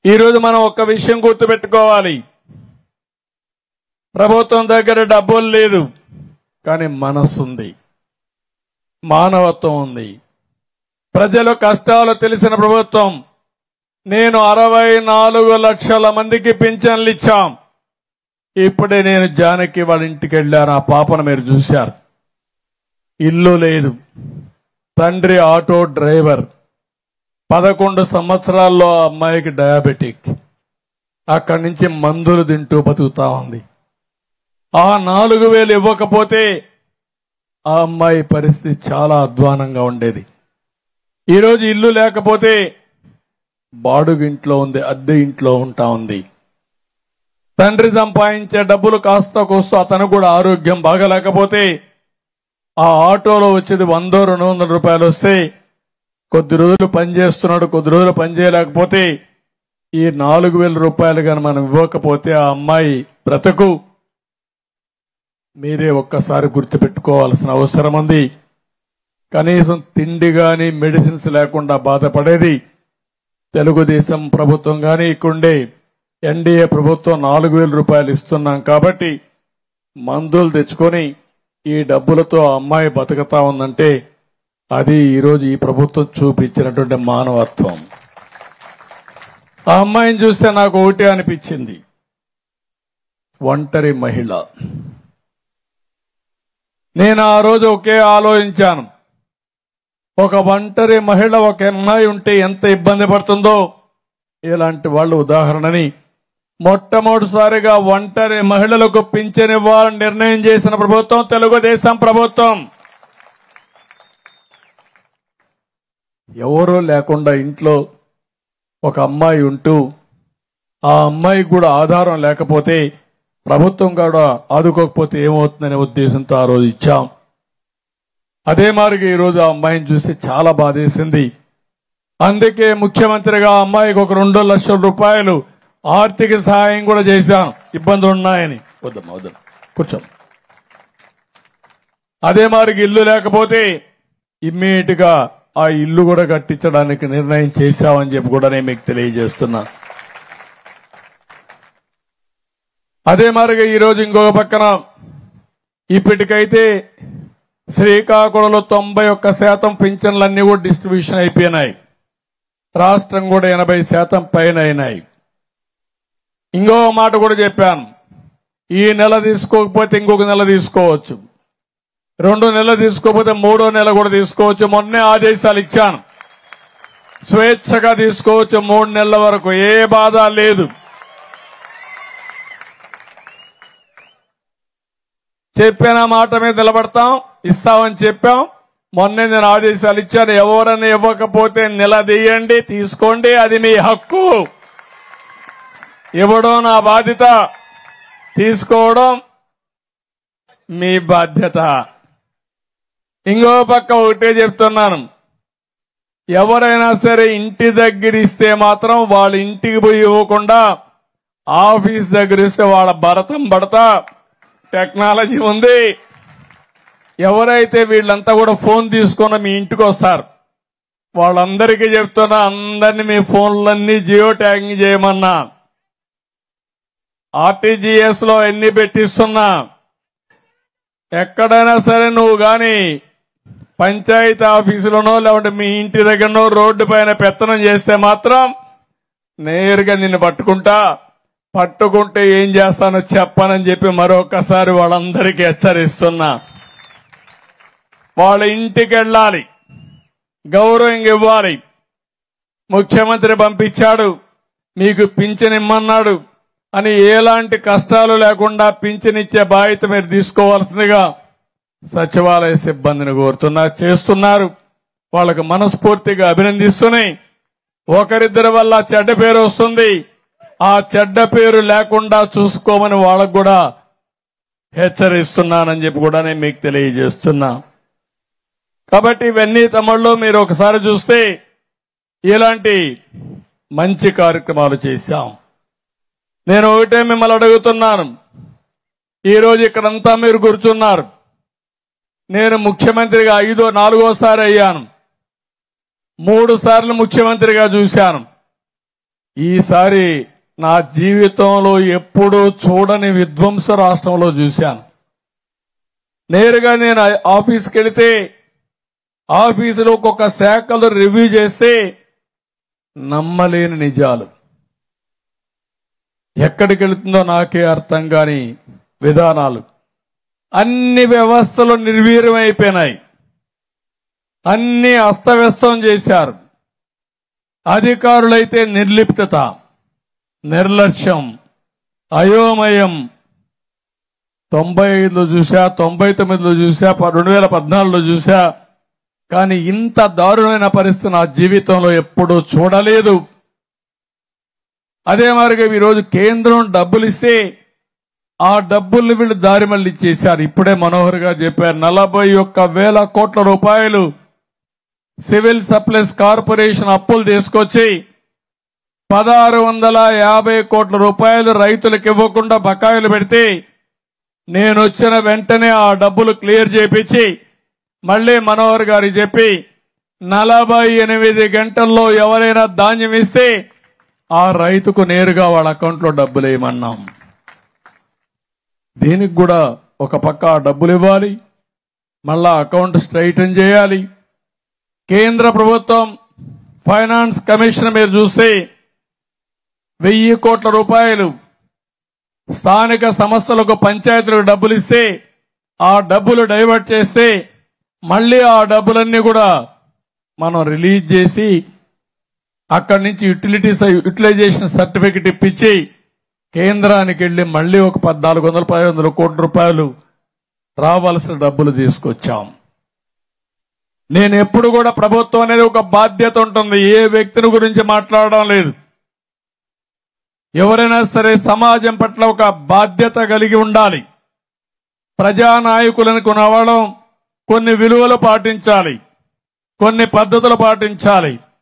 ఈరోజు మనం ఒక్క విషయం గుర్తుపెట్టుకోవాలి ప్రభుత్వం దగ్గర డబ్బులు లేదు కానీ మనస్సు ఉంది మానవత్వం ఉంది ప్రజల కష్టాలు తెలిసిన ప్రభుత్వం నేను అరవై నాలుగు లక్షల మందికి పింఛన్లు ఇచ్చాం ఇప్పుడే నేను జానకి వాళ్ళ ఇంటికి వెళ్ళాను ఆ పాపను మీరు చూశారు ఇల్లు లేదు తండ్రి ఆటో డ్రైవర్ పదకొండు సంవత్సరాల్లో ఆ అమ్మాయికి డయాబెటిక్ అక్కడి నుంచి మందులు తింటూ బతుకుతా ఉంది ఆ నాలుగు వేలు ఇవ్వకపోతే ఆ అమ్మాయి పరిస్థితి చాలా అధ్వానంగా ఉండేది ఈరోజు ఇల్లు లేకపోతే బాడుగు ఇంట్లో ఉంది అద్దె ఇంట్లో ఉంటా ఉంది తండ్రి సంపాదించే డబ్బులు కాస్త కోస్తూ అతను కూడా ఆరోగ్యం బాగలేకపోతే ఆ ఆటోలో వచ్చేది వందో రెండు వందల రూపాయలు వస్తే కొద్ది రోజులు పని చేస్తున్నాడు కొద్ది రోజులు పని చేయలేకపోతే ఈ నాలుగు వేల రూపాయలు కానీ మనం ఇవ్వకపోతే ఆ అమ్మాయి బ్రతకు మీరే ఒక్కసారి గుర్తుపెట్టుకోవాల్సిన అవసరం ఉంది కనీసం తిండి గాని మెడిసిన్స్ లేకుండా బాధపడేది తెలుగుదేశం ప్రభుత్వం గాని ఇక్కడుండే ఎన్డీఏ ప్రభుత్వం నాలుగు వేల రూపాయలు ఇస్తున్నాం కాబట్టి మందులు తెచ్చుకొని ఈ డబ్బులతో ఆ అమ్మాయి బతుకుతా ఉందంటే అది ఈరోజు ఈ ప్రభుత్వం చూపించినటువంటి మానవత్వం ఆ అమ్మాయిని చూస్తే నాకు ఒకటే అనిపించింది ఒంటరి మహిళ నేను ఆ రోజు ఒకే ఆలోచించాను ఒక ఒంటరి మహిళ ఒక అమ్మాయి ఉంటే ఎంత ఇబ్బంది పడుతుందో ఇలాంటి వాళ్ళు ఉదాహరణని మొట్టమొదటిసారిగా ఒంటరి మహిళలకు పింఛనివ్వాలని నిర్ణయం చేసిన ప్రభుత్వం తెలుగుదేశం ప్రభుత్వం ఎవరూ లేకుండా ఇంట్లో ఒక అమ్మాయి ఉంటూ ఆ అమ్మాయికి కూడా ఆధారం లేకపోతే ప్రభుత్వం కూడా ఆదుకోకపోతే ఏమవుతుందనే ఉద్దేశంతో ఆ రోజు ఇచ్చాం అదే మారిగా ఈరోజు ఆ అమ్మాయిని చూసి చాలా బాధేసింది అందుకే ముఖ్యమంత్రిగా ఆ అమ్మాయికి ఒక రెండు లక్షల రూపాయలు ఆర్థిక సహాయం కూడా చేశాను ఇబ్బందులు ఉన్నాయని వద్దమ్మా వద్దమ్మా కూర్చో అదే మారికి ఇల్లు లేకపోతే ఇమ్మీడియట్ గా ఆ ఇల్లు కూడా కట్టించడానికి నిర్ణయం చేశామని చెప్పి కూడా నేను మీకు తెలియజేస్తున్నా అదే మారిగా ఈరోజు ఇంకొక పక్కన ఇప్పటికైతే శ్రీకాకుళంలో తొంభై ఒక్క శాతం పింఛన్లన్నీ కూడా డిస్ట్రిబ్యూషన్ అయిపోయినాయి రాష్ట్రం కూడా ఎనభై శాతం పైన అయినాయి ఇంకో మాట కూడా చెప్పాను ఈ నెల తీసుకోకపోతే ఇంకొక నెల తీసుకోవచ్చు రెండు నెలలు తీసుకోకపోతే మూడో నెల కూడా తీసుకోవచ్చు మొన్నే ఆదేశాలు ఇచ్చాను స్వేచ్ఛగా తీసుకోవచ్చు మూడు నెలల వరకు ఏ బాధ లేదు చెప్పిన మాట మీద నిలబడతాం ఇస్తామని చెప్పాం మొన్నే నేను ఆదేశాలు ఇచ్చాను ఎవరని ఇవ్వకపోతే నిలదీయండి తీసుకోండి అది మీ హక్కు ఇవ్వడం నా బాధ్యత తీసుకోవడం మీ బాధ్యత ఇంకో పక్క ఒకటే చెప్తున్నాను ఎవరైనా సరే ఇంటి దగ్గర ఇస్తే మాత్రం వాళ్ళ ఇంటికి పోయి ఇవ్వకుండా ఆఫీస్ దగ్గర ఇస్తే వాళ్ళ భరతం పడతా టెక్నాలజీ ఉంది ఎవరైతే వీళ్ళంతా కూడా ఫోన్ తీసుకొని మీ ఇంటికి వస్తారు వాళ్ళందరికీ చెప్తున్నా అందరినీ మీ ఫోన్లన్నీ జియో ట్యాగింగ్ చేయమన్నా ఆర్టీజీఎస్ లో ఎన్ని పెట్టిస్తున్నా ఎక్కడైనా సరే నువ్వు గాని పంచాయతీ ఆఫీసులోనో లేకుంటే మీ ఇంటి దగ్గరనో రోడ్డు పైన పెత్తనం చేస్తే మాత్రం నేరుగా నిన్ను పట్టుకుంటా పట్టుకుంటే ఏం చేస్తానో చెప్పనని చెప్పి మరొకసారి వాళ్ళందరికీ హెచ్చరిస్తున్నా వాళ్ళ ఇంటికి వెళ్ళాలి గౌరవం ఇవ్వాలి ముఖ్యమంత్రి పంపించాడు మీకు పింఛన్ ఇమ్మన్నాడు అని ఎలాంటి కష్టాలు లేకుండా పింఛనిచ్చే బాధ్యత మీరు తీసుకోవాల్సిందిగా సచివాలయ సిబ్బందిని కోరుతున్నా చేస్తున్నారు వాళ్ళకు మనస్ఫూర్తిగా అభినందిస్తున్నాయి ఒకరిద్దరి వల్ల చెడ్డ పేరు వస్తుంది ఆ చెడ్డ పేరు లేకుండా చూసుకోమని వాళ్ళకు కూడా హెచ్చరిస్తున్నానని చెప్పి కూడా నేను మీకు తెలియజేస్తున్నా కాబట్టి ఇవన్నీ తమిళ్లో మీరు ఒకసారి చూస్తే ఇలాంటి మంచి కార్యక్రమాలు చేశాం నేను ఒకటే మిమ్మల్ని అడుగుతున్నాను ఈరోజు ఇక్కడంతా మీరు కూర్చున్నారు నేను ముఖ్యమంత్రిగా ఐదో నాలుగోసారి అయ్యాను మూడు సార్లు ముఖ్యమంత్రిగా చూశాను ఈసారి నా జీవితంలో ఎప్పుడూ చూడని విధ్వంస రాష్ట్రంలో చూశాను నేరుగా నేను ఆఫీస్కి వెళితే ఆఫీసులో ఒక్కొక్క శాఖలు రివ్యూ చేస్తే నమ్మలేని నిజాలు ఎక్కడికి వెళుతుందో నాకే అర్థం కాని విధానాలు అన్ని వ్యవస్థలు నిర్వీర్యమైపోయినాయి అన్ని అస్తవ్యస్తం చేశారు అధికారులైతే నిర్లిప్తత నిర్లక్ష్యం అయోమయం తొంభై ఐదులో చూసా తొంభై తొమ్మిదిలో చూసా ప- రెండు వేల పద్నాలుగులో చూసా కానీ ఇంత దారుణమైన పరిస్థితి నా జీవితంలో ఎప్పుడూ చూడలేదు అదే మాదిరిగా ఈరోజు కేంద్రం డబ్బులు ఇస్తే ఆ డబ్బుల్ని వీళ్ళు దారి మళ్ళీ ఇచ్చేశారు ఇప్పుడే మనోహర్ గారు చెప్పారు నలభై ఒక్క వేల కోట్ల రూపాయలు సివిల్ సప్లైస్ కార్పొరేషన్ అప్పులు తీసుకొచ్చి పదహారు వందల యాభై కోట్ల రూపాయలు రైతులకు ఇవ్వకుండా బకాయిలు పెడితే నేను వచ్చిన వెంటనే ఆ డబ్బులు క్లియర్ చేపించి మళ్ళీ మనోహర్ గారికి చెప్పి నలభై ఎనిమిది గంటల్లో ఎవరైనా ధాన్యం ఇస్తే ఆ రైతుకు నేరుగా వాళ్ళ అకౌంట్లో డబ్బులు వేయమన్నాం దీనికి కూడా ఒక పక్క ఆ డబ్బులు ఇవ్వాలి మళ్ళా అకౌంట్ స్ట్రైటన్ చేయాలి కేంద్ర ప్రభుత్వం ఫైనాన్స్ కమిషన్ మీరు చూస్తే వెయ్యి కోట్ల రూపాయలు స్థానిక సంస్థలకు పంచాయతీలకు డబ్బులు ఇస్తే ఆ డబ్బులు డైవర్ట్ చేస్తే మళ్ళీ ఆ డబ్బులన్నీ కూడా మనం రిలీజ్ చేసి అక్కడి నుంచి యూటిలిటీస్ యూటిలైజేషన్ సర్టిఫికెట్ ఇప్పించి కేంద్రానికి వెళ్లి మళ్ళీ ఒక పద్నాలుగు వందల పది వందల కోట్ల రూపాయలు రావాల్సిన డబ్బులు తీసుకొచ్చాం నేను ఎప్పుడు కూడా ప్రభుత్వం అనేది ఒక బాధ్యత ఉంటుంది ఏ వ్యక్తిని గురించి మాట్లాడడం లేదు ఎవరైనా సరే సమాజం పట్ల ఒక బాధ్యత కలిగి ఉండాలి ప్రజానాయకులను కొనవడం కొన్ని విలువలు పాటించాలి కొన్ని పద్ధతులు పాటించాలి